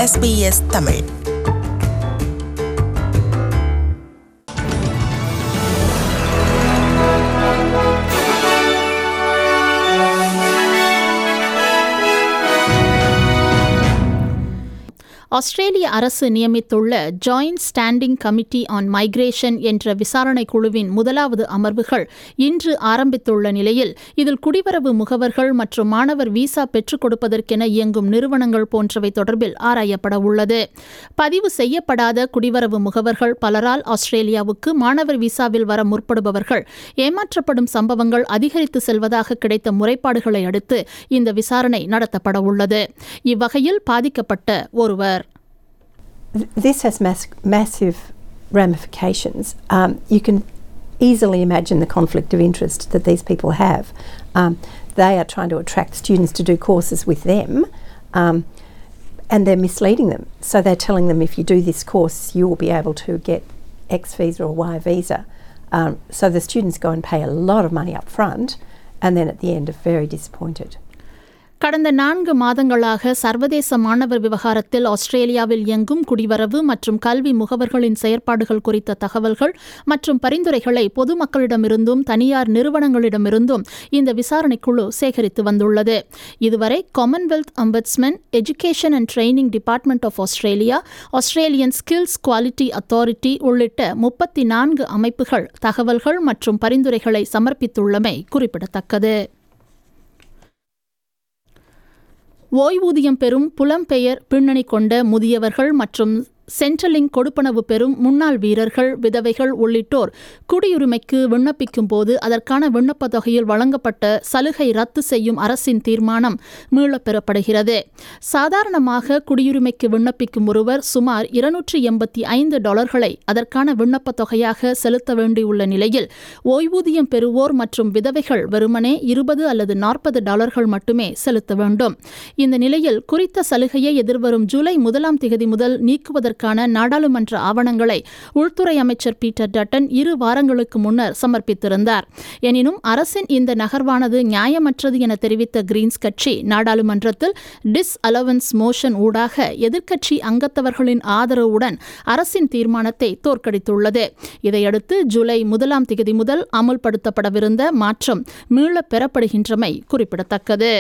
SBS Tamil ஆஸ்திரேலிய அரசு நியமித்துள்ள joint standing committee on migration என்ற விசாரணை குழுவின் முதலாவது அமர்வுகள் இன்று ஆரம்பித்துள்ள நிலையில் இதில் குடிவரவு முகவர்கள் மற்றும் மாணவர் விசா பெற்றுக் கொடுப்பதற்கென இயங்கும் நிறுவனங்கள் போன்றவை தொடர்பில் ஆராயப்பட உள்ளது பதிவு செய்யப்படாத குடிவரவு முகவர்கள் பலரால் ஆஸ்திரேலியாவுக்கு மாணவர் விசாவில் வர முற்படுபவர்கள் ஏமாற்றப்படும் சம்பவங்கள் அதிகரித்து செல்வதாக கிடைத்த முறைப்பாடுகளை அடுத்து இந்த விசாரணை நடத்தப்பட உள்ளது இவ்வகையில் பாதிக்கப்பட்ட ஒருவர் this has mass- massive ramifications. Um, you can easily imagine the conflict of interest that these people have. Um, they are trying to attract students to do courses with them. Um, and they're misleading them. So they're telling them if you do this course, you will be able to get X visa or Y visa. Um, so the students go and pay a lot of money up front and then at the end are very disappointed. கடந்த நான்கு மாதங்களாக சர்வதேச மாணவர் விவகாரத்தில் ஆஸ்திரேலியாவில் இயங்கும் குடிவரவு மற்றும் கல்வி முகவர்களின் செயற்பாடுகள் குறித்த தகவல்கள் மற்றும் பரிந்துரைகளை பொதுமக்களிடமிருந்தும் தனியார் நிறுவனங்களிடமிருந்தும் இந்த விசாரணைக்குழு சேகரித்து வந்துள்ளது இதுவரை commonwealth ombudsmen education and training department of Australia Australian skills quality authority உள்ளிட்ட முப்பத்தி நான்கு அமைப்புகள் தகவல்கள் மற்றும் பரிந்துரைகளை சமர்ப்பித்துள்ளமை குறிப்பிடத்தக்கது ஓய்வூதியம் பெறும் புலம்பெயர் பின்னணி கொண்ட முதியவர்கள் மற்றும் சென்ட்ரலிங் கொடுப்பனவு பெறும் முன்னாள் வீரர்கள் விதவைகள் உள்ளிட்டோர் குடியுரிமைக்கு விண்ணப்பிக்கும் போது அதற்கான விண்ணப்ப தொகையில் வழங்கப்பட்ட சலுகை ரத்து செய்யும் அரசின் தீர்மானம் மீளப் பெறப்படுகிறது சாதாரணமாக குடியுரிமைக்கு விண்ணப்பிக்கும் ஒருவர் சுமார் இருநூற்றி எண்பத்தி ஐந்து டாலர்களை அதற்கான விண்ணப்ப தொகையாக செலுத்த வேண்டியுள்ள நிலையில் ஓய்வூதியம் பெறுவோர் மற்றும் விதவைகள் வெறுமனே இருபது அல்லது நாற்பது டாலர்கள் மட்டுமே செலுத்த வேண்டும் இந்த நிலையில் குறித்த சலுகையை எதிர்வரும் ஜூலை முதலாம் திகதி முதல் நீக்குவதற்கான நாடாளுமன்ற ஆவணங்களை உள்துறை அமைச்சர் பீட்டர் டட்டன் இரு வாரங்களுக்கு முன்னர் சமர்ப்பித்திருந்தார் எனினும் அரசின் இந்த நகர்வானது நியாயமற்றது என தெரிவித்த கிரீன்ஸ் கட்சி நாடாளுமன்றத்தில் டிஸ் அலவன்ஸ் மோஷன் ஊடாக எதிர்க்கட்சி அங்கத்தவர்களின் ஆதரவுடன் அரசின் தீர்மானத்தை தோற்கடித்துள்ளது இதையடுத்து ஜூலை முதலாம் திகதி முதல் அமுல்படுத்தப்படவிருந்த மாற்றம் மீளப் பெறப்படுகின்றமை குறிப்பிடத்தக்கது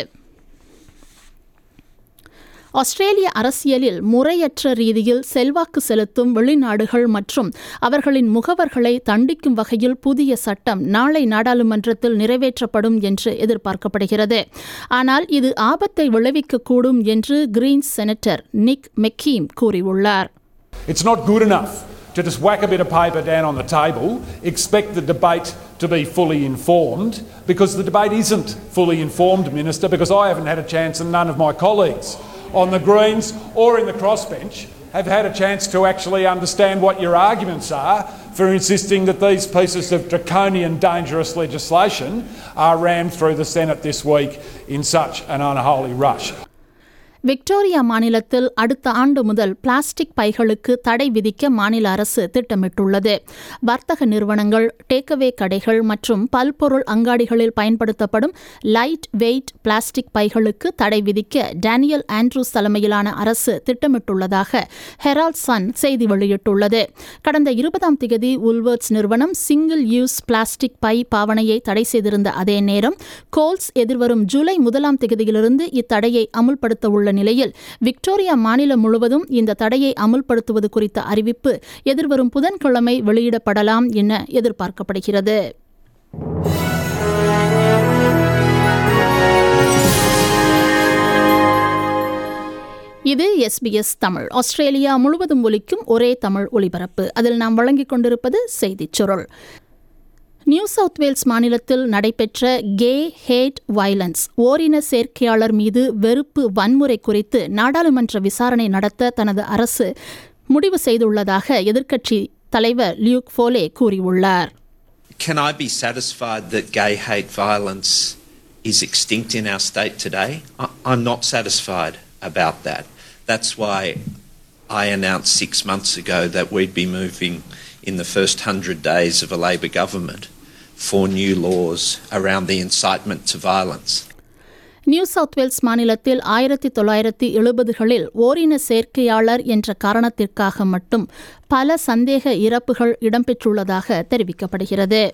ஆஸ்திரேலிய அரசியலில் முறையற்ற ரீதியில் செல்வாக்கு செலுத்தும் வெளிநாடுகள் மற்றும் அவர்களின் முகவர்களை தண்டிக்கும் வகையில் புதிய சட்டம் நாளை நாடாளுமன்றத்தில் நிறைவேற்றப்படும் என்று எதிர்பார்க்கப்படுகிறது ஆனால் இது ஆபத்தை விளைவிக்கக்கூடும் என்று கிரீன்ஸ் செனட்டர் நிக் மெக்கீம் கூறியுள்ளார் It's not good enough to just whack a bit of paper down on the table, expect the debate to be fully informed, because the debate isn't fully informed, Minister, because I haven't had a chance and none of my colleagues on the Greens or in the crossbench have had a chance to actually understand what your arguments are for insisting that these pieces of draconian, dangerous legislation are rammed through the Senate this week in such an unholy rush. Victoria மாநிலத்தில் அடுத்த ஆண்டு முதல் plastic பைகளுக்கு தடை விதிக்க மாநில அரசு திட்டமிட்டுள்ளது வர்த்தக நிறுவனங்கள் டேக்அவே கடைகள் மற்றும் பல்பொருள் அங்காடிகளில் பயன்படுத்தப்படும் லைட் வெயிட் பிளாஸ்டிக் பைகளுக்கு தடை விதிக்க டேனியல் ஆண்ட்ரூஸ் தலைமையிலான அரசு திட்டமிட்டுள்ளதாக ஹெரால்ட் சன் செய்தி வெளியிட்டுள்ளது கடந்த இருபதாம் திகதி உல்வர்ட்ஸ் நிறுவனம் சிங்கிள் யூஸ் பிளாஸ்டிக் பை பாவனையை தடை செய்திருந்த அதே நேரம் கோல்ஸ் எதிர்வரும் ஜூலை முதலாம் திகதியிலிருந்து இத்தடையை அமுல்படுத்த உள்ள நிலையில் விக்டோரியா மாநிலம் முழுவதும் இந்த தடையை அமுல்படுத்துவது குறித்த அறிவிப்பு எதிர்வரும் புதன்கிழமை வெளியிடப்படலாம் என எதிர்பார்க்கப்படுகிறது இது எஸ்பிஎஸ் தமிழ் ஆஸ்திரேலியா முழுவதும் ஒலிக்கும் ஒரே தமிழ் ஒலிபரப்பு அதில் நாம் வழங்கிக் கொண்டிருப்பது செய்திச் சுருள் நியூ சவுத் வேல்ஸ் மாநிலத்தில் நடைபெற்ற கே ஹேட் வயலன்ஸ் ஓரின சேர்க்கையாளர் மீது வெறுப்பு வன்முறை குறித்து நாடாளுமன்ற விசாரணை நடத்த தனது அரசு முடிவு செய்துள்ளதாக எதிர்க்கட்சி தலைவர் லியூக் ஃபோலே கூறியுள்ளார் Can I be satisfied that gay hate violence is extinct in our state today? I- I'm not satisfied about that. That's why I announced six months ago that we'd be moving in the first hundred days of a Labor government for new laws around the incitement to violence. New South Wales மாநிலத்தில் ஆயிரத்தி தொள்ளாயிரத்தி எழுபதுகளில் ஓரின சேர்க்கையாளர் என்ற காரணத்திற்காக மட்டும் பல சந்தேக இறப்புகள் இடம்பெற்றுள்ளதாக தெரிவிக்கப்படுகிறது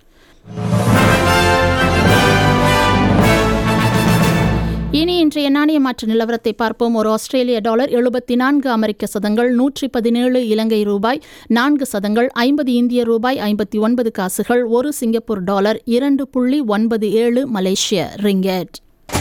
இனி இன்றைய நாணய மாற்று நிலவரத்தை பார்ப்போம் ஒரு ஆஸ்திரேலிய டாலர் எழுபத்தி நான்கு அமெரிக்க சதங்கள் நூற்றி பதினேழு இலங்கை ரூபாய் நான்கு சதங்கள் ஐம்பது இந்திய ரூபாய் ஐம்பத்தி ஒன்பது காசுகள் ஒரு சிங்கப்பூர் டாலர் இரண்டு புள்ளி ஒன்பது ஏழு மலேசிய ரிங்கெட்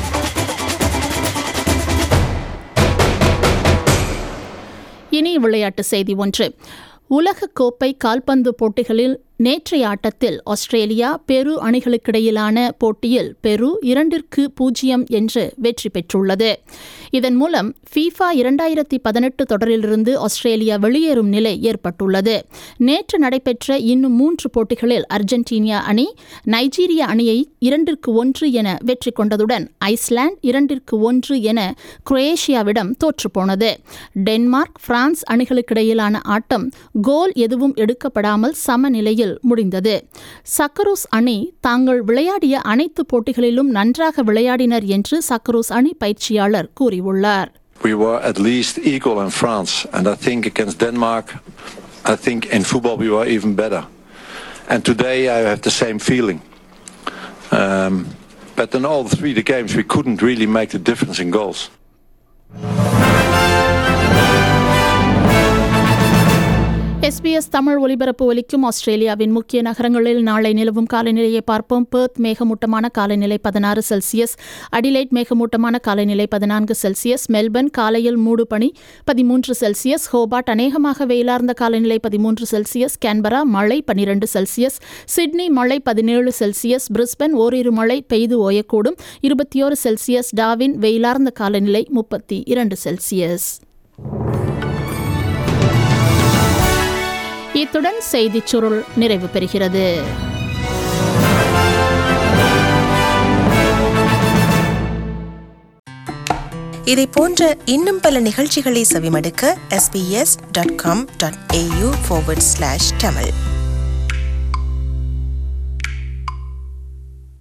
இனி விளையாட்டு செய்தி ஒன்று உலகக்கோப்பை கால்பந்து போட்டிகளில் நேற்றைய ஆட்டத்தில் ஆஸ்திரேலியா பெரு அணிகளுக்கிடையிலான போட்டியில் பெரு இரண்டிற்கு பூஜ்ஜியம் என்று வெற்றி பெற்றுள்ளது இதன் மூலம் ஃபீஃபா இரண்டாயிரத்தி பதினெட்டு தொடரிலிருந்து ஆஸ்திரேலியா வெளியேறும் நிலை ஏற்பட்டுள்ளது நேற்று நடைபெற்ற இன்னும் மூன்று போட்டிகளில் அர்ஜென்டினியா அணி நைஜீரிய அணியை இரண்டிற்கு ஒன்று என வெற்றி கொண்டதுடன் ஐஸ்லாந்து இரண்டிற்கு ஒன்று என குரோயேஷியாவிடம் தோற்றுப்போனது டென்மார்க் பிரான்ஸ் அணிகளுக்கிடையிலான ஆட்டம் கோல் எதுவும் எடுக்கப்படாமல் சமநிலையில் முடிந்தது சக்கரோஸ் அணி தாங்கள் விளையாடிய அனைத்து போட்டிகளிலும் நன்றாக விளையாடினர் என்று சக்கரோஸ் அணி பயிற்சியாளர் கூறியுள்ளார் we were at least equal in France. And I think against Denmark, I think in football we were even better. And today I have the same feeling. Um, but in all three the games we couldn't really make the difference in goals. SBS Tamil ஒலிபரப்பு ஒலிக்கும் ஆஸ்திரேலியாவின் முக்கிய நகரங்களில் நாளை நிலவும் காலநிலையை பார்ப்போம் Perth மேகமூட்டமான காலநிலை பதினாறு செல்சியஸ் அடிலைட் மேகமூட்டமான காலநிலை பதினான்கு செல்சியஸ் மெல்பர்ன் காலையில் மூடு பனி பதிமூன்று செல்சியஸ் ஹோபார்ட் அநேகமாக வெயிலார்ந்த காலநிலை பதிமூன்று செல்சியஸ் கேன்பரா மழை பனிரெண்டு செல்சியஸ் சிட்னி மழை பதினேழு செல்சியஸ் பிரிஸ்பன் ஓரிரு மழை பெய்து ஓயக்கூடும் இருபத்தியோரு செல்சியஸ் டாவின் வெயிலார்ந்த காலநிலை முப்பத்தி இரண்டு செல்சியஸ் இத்துடன் செய்திச் சுருள் நிறைவு பெறுகிறது இதை போன்ற இன்னும் பல நிகழ்ச்சிகளை செவிமடுக்க sbs.com.au forward slash tamil